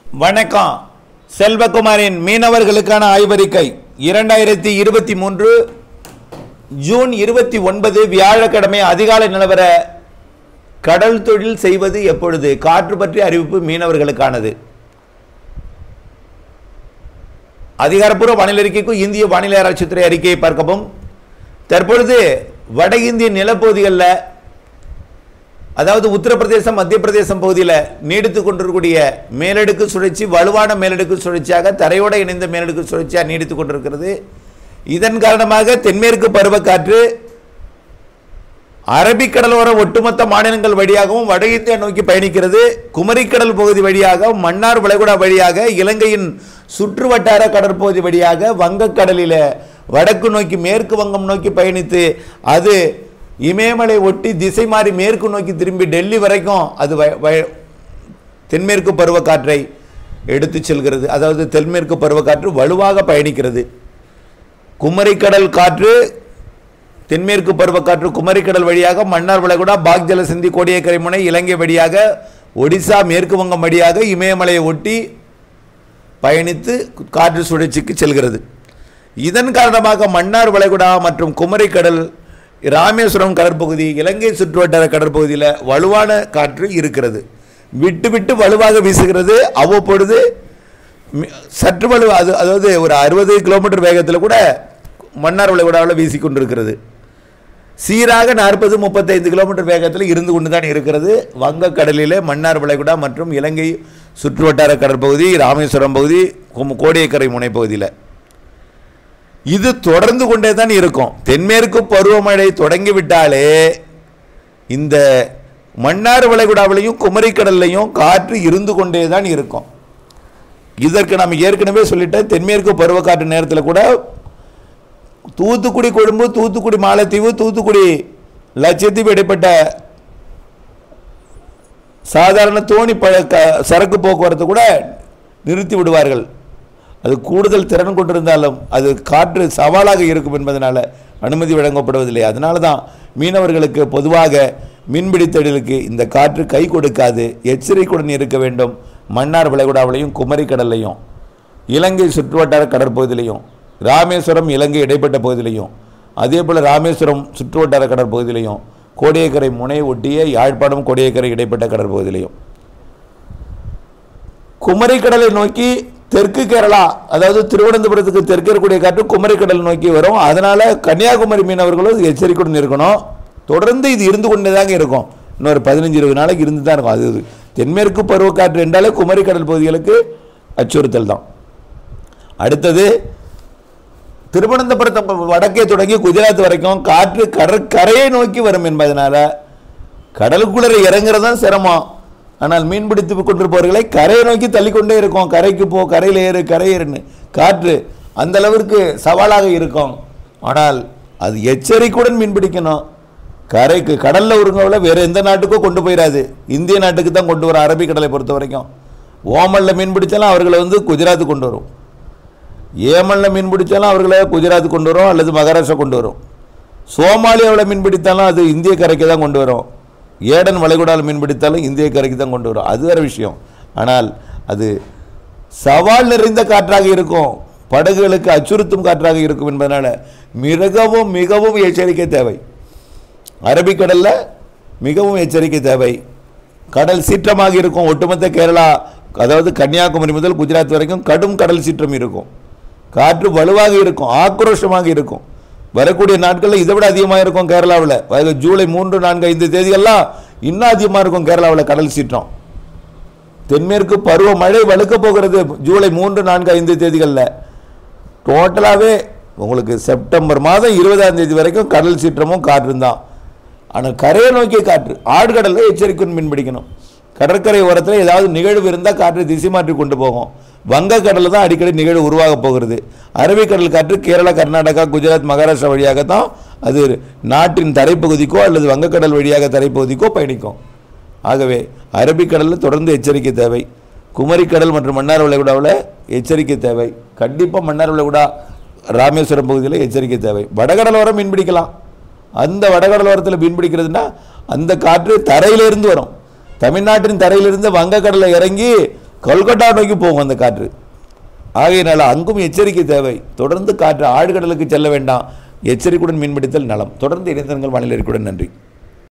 வணக்கம் செல்வகுமாரின் மீனவர்களுக்கான ஆய்வறிக்கை இரண்டாயிரத்தி இருபத்தி மூன்று ஜூன் இருபத்தி ஒன்பது வியாழக்கிழமை அதிகாலை நிலவர கடல் தொழில் செய்வது எப்பொழுது காற்று பற்றிய அறிவிப்பு மீனவர்களுக்கானது அதிகாரப்பூர்வ வானிலை அறிக்கைக்கும் இந்திய வானிலை ஆராய்ச்சித்துறை அறிக்கையை பார்க்கவும் தற்பொழுது வட இந்திய நிலப்பகுதிகளில் அதாவது உத்தரப்பிரதேசம் மத்திய பிரதேசம் பகுதியில் நீடித்து கொண்டிருக்கக்கூடிய மேலடுக்கு சுழற்சி வலுவான மேலடுக்கு சுழற்சியாக தரையோடு இணைந்த மேலடுக்கு சுழற்சியாக நீடித்து கொண்டிருக்கிறது இதன் காரணமாக தென்மேற்கு பருவக்காற்று அரபிக்கடலோர ஒட்டுமொத்த மாநிலங்கள் வழியாகவும் வட இந்தியா நோக்கி பயணிக்கிறது குமரிக்கடல் பகுதி வழியாக மன்னார் வளைகுடா வழியாக இலங்கையின் சுற்றுவட்டார கடற்பகுதி வழியாக வங்கக்கடலில் வடக்கு நோக்கி மேற்கு வங்கம் நோக்கி பயணித்து அது இமயமலை ஒட்டி திசை மாறி மேற்கு நோக்கி திரும்பி டெல்லி வரைக்கும் அது வ- வ- தென்மேற்கு பருவக்காற்றை எடுத்து செல்கிறது அதாவது தென்மேற்கு பருவக்காற்று வலுவாக பயணிக்கிறது குமரிக்கடல் காற்று தென்மேற்கு பருவக்காற்று குமரிக்கடல் வழியாக மன்னார் வளைகுடா பாக் ஜலசந்தி கோடியக்கரை முனை இலங்கை வழியாக ஒடிசா மேற்கு வங்கம் வழியாக இமயமலையை ஒட்டி பயணித்து காற்று சுழற்சிக்கு செல்கிறது இதன் காரணமாக மன்னார் வளைகுடா மற்றும் குமரிக்கடல் ராமேஸ்வரம் கடற்பகுதி இலங்கை சுற்றுவட்டார கடற்பகுதியில் வலுவான காற்று இருக்கிறது விட்டு விட்டு வலுவாக வீசுகிறது அவ்வப்பொழுது மி- சற்று வலு அது அதாவது ஒரு அறுபது கிலோமீட்டர் வேகத்தில் கூட மன்னார் வளைகுடாவில் வீசிக்கொண்டிருக்கிறது சீராக நாற்பது முப்பத்தைந்து கிலோமீட்டர் வேகத்தில் இருந்து கொண்டு தான் இருக்கிறது வங்கக்கடலிலே மன்னார் வளைகுடா மற்றும் இலங்கை சுற்றுவட்டார கடற்பகுதி ராமேஸ்வரம் பகுதி கும்- கோடியக்கரை முனை பகுதியில் இது தொடர்ந்து கொண்டே தான் இருக்கும் தென்மேற்கு பருவமழை தொடங்கிவிட்டாலே இந்த மன்னார் வளைகுடாவிலையும் குமரிக்கடல்லையும் காற்று இருந்து கொண்டே தான் இருக்கும் இதற்கு நாம் ஏற்கனவே சொல்லிட்டேன் தென்மேற்கு பருவக்காற்று நேரத்தில் கூட தூத்துக்குடி கொழும்பு தூத்துக்குடி மாலத்தீவு தூத்துக்குடி லட்சத்தீவு இடைப்பட்ட சாதாரண தோணி ப க- சரக்கு போக்குவரத்து கூட நிறுத்தி விடுவார்கள் அது கூடுதல் திறன் கொண்டிருந்தாலும் அது காற்று சவாலாக இருக்கும் என்பதனால அனுமதி வழங்கப்படுவதில்லை அதனால தான் மீனவர்களுக்கு பொதுவாக மீன்பிடி தொழிலுக்கு இந்த காற்று கை கொடுக்காது எச்சரிக்கையுடன் இருக்க வேண்டும் மன்னார் வளைகுடாவிலையும் குமரிக்கடல்லையும் இலங்கை சுற்றுவட்டார கடற்பகுதியிலையும் ராமேஸ்வரம் இலங்கை இடைப்பட்ட பகுதியிலையும் அதே போல் ராமேஸ்வரம் சுற்றுவட்டார கடற்பகுதியிலையும் கோடியக்கரை முனை ஒட்டிய யாழ்ப்பாணம் கோடியக்கரை இடைப்பட்ட கடற்பகுதியிலையும் குமரிக்கடலை நோக்கி தெற்கு கேரளா அதாவது திருவனந்தபுரத்துக்கு தெற்கு இருக்கக்கூடிய காற்று குமரிக்கடல் நோக்கி வரும் அதனால கன்னியாகுமரி மீனவர்களும் எச்சரிக்கையுடன் இருக்கணும் தொடர்ந்து இது இருந்து கொண்டே தாங்க இருக்கும் இன்னொரு பதினஞ்சு இருபது நாளைக்கு இருந்து தான் இருக்கும் அது தென்மேற்கு பருவக்காற்று என்றாலே குமரிக்கடல் பகுதிகளுக்கு அச்சுறுத்தல் தான் அடுத்தது திருவனந்தபுரத்தை வடக்கே தொடங்கி குஜராத் வரைக்கும் காற்று கடற்கரையை நோக்கி வரும் என்பதனால கடலுக்குள்ளே இறங்குறது தான் சிரமம் ஆனால் மீன்பிடித்து கொண்டிருப்பவர்களை கரையை நோக்கி தள்ளிக்கொண்டே இருக்கும் கரைக்கு போ கரையில் ஏறு கரை ஏறுன்னு காற்று அந்த அளவிற்கு சவாலாக இருக்கும் ஆனால் அது எச்சரிக்கையுடன் மீன்பிடிக்கணும் கரைக்கு கடலில் உருங்கவுல வேறு எந்த நாட்டுக்கும் கொண்டு போயிடாது இந்திய நாட்டுக்கு தான் கொண்டு வரும் அரபிக்கடலை பொறுத்த வரைக்கும் ஓமனில் மீன் பிடிச்சாலும் அவர்களை வந்து குஜராத் கொண்டு வரும் ஏமனில் மீன் பிடிச்சாலும் அவர்களை குஜராத் கொண்டு வரும் அல்லது மகாராஷ்டிரா கொண்டு வரும் சோமாலியாவில் மீன் பிடித்தாலும் அது இந்திய கரைக்கு தான் கொண்டு வரும் ஏடன் வளைகுடாவில் மீன் பிடித்தாலும் இந்திய கரைக்கு தான் கொண்டு வரும் அது வேறு விஷயம் ஆனால் அது சவால் நிறைந்த காற்றாக இருக்கும் படகுகளுக்கு அச்சுறுத்தும் காற்றாக இருக்கும் என்பதனால மிகவும் மிகவும் எச்சரிக்கை தேவை அரபிக்கடலில் மிகவும் எச்சரிக்கை தேவை கடல் சீற்றமாக இருக்கும் ஒட்டுமொத்த கேரளா அதாவது கன்னியாகுமரி முதல் குஜராத் வரைக்கும் கடும் கடல் சீற்றம் இருக்கும் காற்று வலுவாக இருக்கும் ஆக்ரோஷமாக இருக்கும் வரக்கூடிய நாட்களில் இதை விட அதிகமாக இருக்கும் கேரளாவில் அதாவது ஜூலை மூன்று நான்கு ஐந்து தேதியெல்லாம் இன்னும் அதிகமாக இருக்கும் கேரளாவில் கடல் சீற்றம் தென்மேற்கு பருவ மழை வலுக்க போகிறது ஜூலை மூன்று நான்கு ஐந்து தேதிகளில் டோட்டலாகவே உங்களுக்கு செப்டம்பர் மாதம் இருபதாம் தேதி வரைக்கும் கடல் சீற்றமும் காற்றும் தான் ஆனால் கரையை நோக்கிய காற்று ஆழ்கடலில் எச்சரிக்கையுடன் மீன் பிடிக்கணும் கடற்கரை ஓரத்தில் ஏதாவது நிகழ்வு இருந்தால் காற்றை திசை மாற்றி கொண்டு போகும் வங்கக்கடலில் தான் அடிக்கடி நிகழ்வு உருவாக போகிறது அரபிக்கடல் காற்று கேரளா கர்நாடகா குஜராத் மகாராஷ்டிரா வழியாக தான் அது நாட்டின் தரைப்பகுதிக்கோ அல்லது வங்கக்கடல் வழியாக தரைப்பகுதிக்கோ பயணிக்கும் ஆகவே அரபிக்கடலில் தொடர்ந்து எச்சரிக்கை தேவை குமரிக்கடல் மற்றும் மன்னார் வளைகுடாவில் எச்சரிக்கை தேவை கண்டிப்பாக மன்னார் வளைகுடா ராமேஸ்வரம் பகுதியில் எச்சரிக்கை தேவை வடகடலோரம் மீன் பிடிக்கலாம் அந்த வடகடலோரத்தில் மீன் பிடிக்கிறதுனா அந்த காற்று தரையிலிருந்து வரும் தமிழ்நாட்டின் தரையிலிருந்து வங்கக்கடலில் இறங்கி கொல்கட்டா நோக்கி போகும் அந்த காற்று ஆகையினால அங்கும் எச்சரிக்கை தேவை தொடர்ந்து காற்று ஆழ்கடலுக்கு செல்ல வேண்டாம் எச்சரிக்கையுடன் மீன்பிடித்தல் நலம் தொடர்ந்து இணைந்தங்கள் வானிலை அறிக்கையுடன் நன்றி